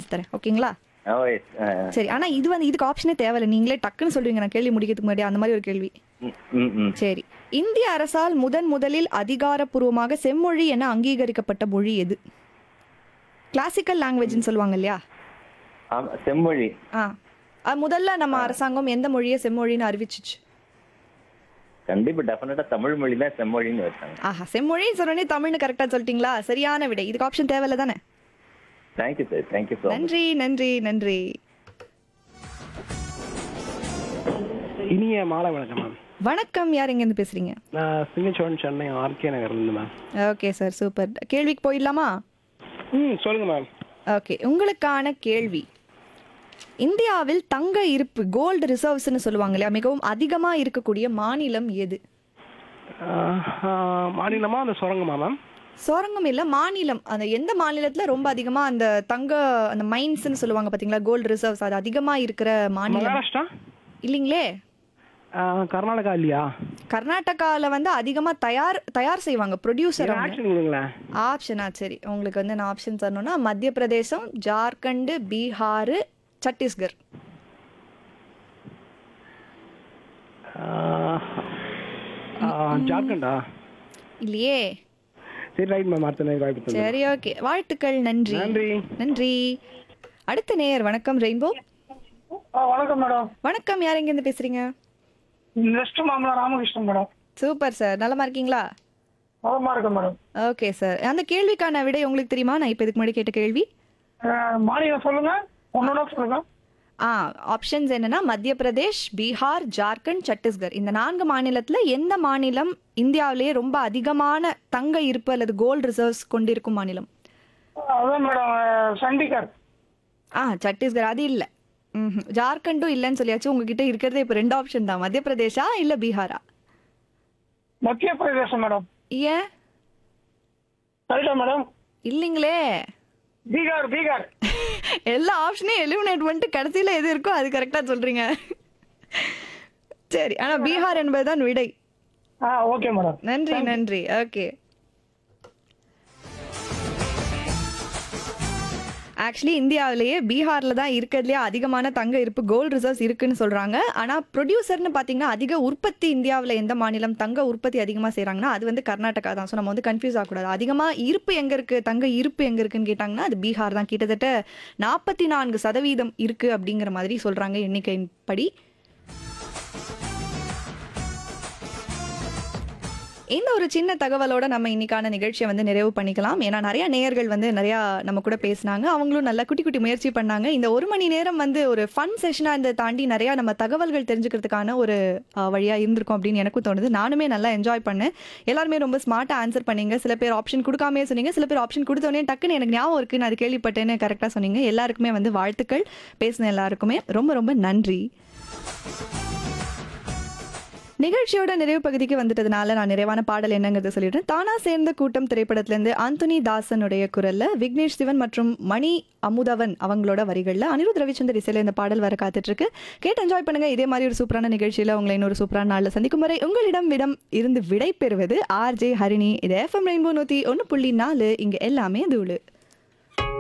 Options தரேன் ஓகேங்களா ஓ S சரி ஆனா இது வந்து இதுக்கு ஆப்ஷனே தேவையில்லை நீங்களே டக்குன்னு சொல்லுவீங்க நான் கேள்வி முடிக்கிறதுக்கு முன்னாடி அந்த மாதிரி ஒரு கேள்வி ம் ம் சரி இந்திய அரசால் முதன் முதலில் அதிகாரப்பூர்வமாக செம்மொழி என அங்கீகரிக்கப்பட்ட மொழி எது கிளாசிக்கல் லாங்குவேஜ்னு சொல்லுவாங்க இல்லையா ஆமா செம்மொழி ஆ அது முதல்ல நம்ம அரசாங்கம் எந்த மொழியை செம்மொழின்னு அறிவிச்சிச்சு கண்டிப்பா டெஃபினட்டா தமிழ் மொழி தான் செம்மொழின்னு வச்சாங்க ஆஹா செம்மொழின்னு சொன்னோடனே தமிழ்னு கரெக்டா சொல்லிட்டீங்களா சரியான விடை இதுக்கு ஆப்ஷன் தேவையில்ல தானே thank you sir thank you so much நன்றி நன்றி நன்றி இனிய மாலை வணக்கம் மேம் வணக்கம் யார் எங்கேருந்து பேசுறீங்க நான் சிங்கச்சோழன் சென்னை ஆர்கே நகர்லேருந்து மேம் ஓகே சார் சூப்பர் கேள்விக்கு போயிடலாமா ம் சொல்லுங்க மேம் ஓகே உங்களுக்கான கேள்வி இந்தியாவில் தங்க இருப்பு கோல்டு ரிசர்வ்ஸ்னு சொல்லுவாங்க இல்லையா மிகவும் அதிகமாக இருக்கக்கூடிய மாநிலம் எது ஆஹ், ஆஹ், மாநிலமா அந்த சுரங்கமா மேம் சுரங்கம் இல்லை மாநிலம் அந்த எந்த மாநிலத்தில் ரொம்ப அதிகமாக அந்த தங்க அந்த மைன்ஸ்னு சொல்லுவாங்க பார்த்தீங்களா கோல்டு ரிசர்வ்ஸ் அது அதிகமாக இருக்கிற மாநிலம் மகாராஷ்டிரா இல்லைங்களே ஆஹ், கர்நாடகா இல்லையா கர்நாடகாவில் வந்து அதிகமாக தயார் தயார் செய்வாங்க ப்ரொடியூசர் அவங்க ஆக்ஷன் கொடுங்களேன் ஆப்ஷனா சரி உங்களுக்கு வந்து நான் ஆப்ஷன் தரணும்னா மத்திய பிரதேசம் ஜார்க்கண்ட் பீகார் சத்தீஸ்கர் ஆஹ், ஆஹ், ஜார்க்கண்டா இல்லையே சரி ரைட் மேம் அடுத்த நேரம் வாய்ப்பு தந்துடுறேன். சரி ஓகே வாழ்த்துக்கள் நன்றி நன்றி நன்றி அடுத்த நேயர் வணக்கம் ரெயின்போ ஆ வணக்கம் மேடம் வணக்கம் யார் எங்கேருந்து பேசுறீங்க west Mamala Ramakrishnan madam super sir நலமா இருக்கீங்களா நலமா இருக்கேன் மேடம் ஓகே சார் அந்த கேள்விக்கான விடை உங்களுக்கு தெரியுமா நான் இப்போ இதுக்கு முன்னாடி கேட்ட கேள்வி அஹ், மாநிலம் சொல்லுங்க ஒன்னொன்னா சொல்லுங்க ஆ ஆப்ஷன்ஸ் என்னன்னா மத்திய பிரதேஷ் பீகார் ஜார்க்கண்ட் சத்தீஸ்கர் இந்த நான்கு மாநிலத்துல எந்த மாநிலம் இந்தியாவிலேயே ரொம்ப அதிகமான தங்க இருப்பு அல்லது கோல்டு ரிசர்வ்ஸ் கொண்டிருக்கும் மாநிலம் அதான் மேடம் அஹ், சண்டிகர் ஆ சத்தீஸ்கர் அது இல்லை ம் ஜார்க்கண்டும் இல்லைன்னு சொல்லியாச்சு உங்ககிட்ட இருக்கிறது இப்போ ரெண்டு ஆப்ஷன் தான் மத்திய பிரதேஷா இல்லை பீகாரா மத்திய பிரதேசம் மேடம் ஏன் சரிடா மேடம் இல்லைங்களே பீகார் பீகார் எல்லா ஆப்ஷனையும் எலிமினேட் பண்ணிட்டு கடைசியில் எது இருக்கோ அது கரெக்டாக சொல்கிறீங்க சரி ஆனால் பீகார் என்பதுதான் விடை ஆ ஓகே மேடம் நன்றி நன்றி ஓகே ஆக்சுவலி இந்தியாவிலேயே பீகாரில் தான் இருக்கிறதுலே அதிகமான தங்க இருப்பு கோல்டு ரிசர்வ்ஸ் இருக்குன்னு சொல்கிறாங்க ஆனால் ப்ரொடியூசர்னு பார்த்தீங்கன்னா அதிக உற்பத்தி இந்தியாவில் எந்த மாநிலம் தங்க உற்பத்தி அதிகமாக செய்கிறாங்கன்னா அது வந்து கர்நாடகா தான் ஸோ நம்ம வந்து கன்ஃபியூஸ் ஆகக்கூடாது அதிகமாக இருப்பு எங்கே இருக்குது தங்க இருப்பு எங்கே இருக்குன்னு கேட்டாங்கன்னா அது பீகார் தான் கிட்டத்தட்ட நாற்பத்தி நான்கு சதவீதம் இருக்குது அப்படிங்கிற மாதிரி சொல்கிறாங்க எண்ணிக்கையின் படி இந்த ஒரு சின்ன தகவலோட நம்ம இன்னைக்கான நிகழ்ச்சியை வந்து நிறைவு பண்ணிக்கலாம் ஏன்னா நிறைய நேயர்கள் வந்து நிறையா நம்ம கூட பேசினாங்க அவங்களும் நல்லா குட்டி குட்டி முயற்சி பண்ணாங்க இந்த ஒரு மணி நேரம் வந்து ஒரு ஃபன் செஷனாக இருந்ததை தாண்டி நிறையா நம்ம தகவல்கள் தெரிஞ்சுக்கிறதுக்கான ஒரு அஹ், வழியா இருந்திருக்கும் அப்படின்னு எனக்கும் தோணுது நானுமே நல்லா என்ஜாய் பண்ணேன் எல்லாருமே ரொம்ப ஸ்மார்ட்டாக ஆன்சர் பண்ணீங்க சில பேர் ஆப்ஷன் கொடுக்காமே சொன்னீங்க சில பேர் ஆப்ஷன் கொடுத்தோடனே டக்குன்னு எனக்கு ஞாபகம் இருக்கு நான் அது கேள்விப்பட்டேன்னு கரெக்டாக சொன்னீங்க எல்லாருக்குமே வந்து வாழ்த்துக்கள் பேசின எல்லாருக்குமே ரொம்ப ரொம்ப நன்றி நிகழ்ச்சியோட நிறைவு பகுதிக்கு வந்துட்டதுனால நான் நிறைவான பாடல் என்னங்கிறத சொல்லிடுறேன் தானா சேர்ந்த கூட்டம் திரைப்படத்திலேருந்து ஆந்தோனி தாசனுடைய குரல்ல விக்னேஷ் சிவன் மற்றும் மணி அமுதவன் அவங்களோட வரிகளில் அனிருத் ரவிச்சந்தர் இசையில இந்த பாடல் வர காத்துட்டு இருக்கு கேட்டு என்ஜாய் பண்ணுங்க இதே மாதிரி ஒரு சூப்பரான நிகழ்ச்சியில உங்களை இன்னொரு சூப்பரான நாளில் சந்திக்கும் வரை உங்களிடம் விடம் இருந்து விடை பெறுவது ஆர் ஜே ஹரிணி இது எஃப்எம் ரெயின்போ நூத்தி ஒன்று புள்ளி நாலு இங்க எல்லாமே தூளு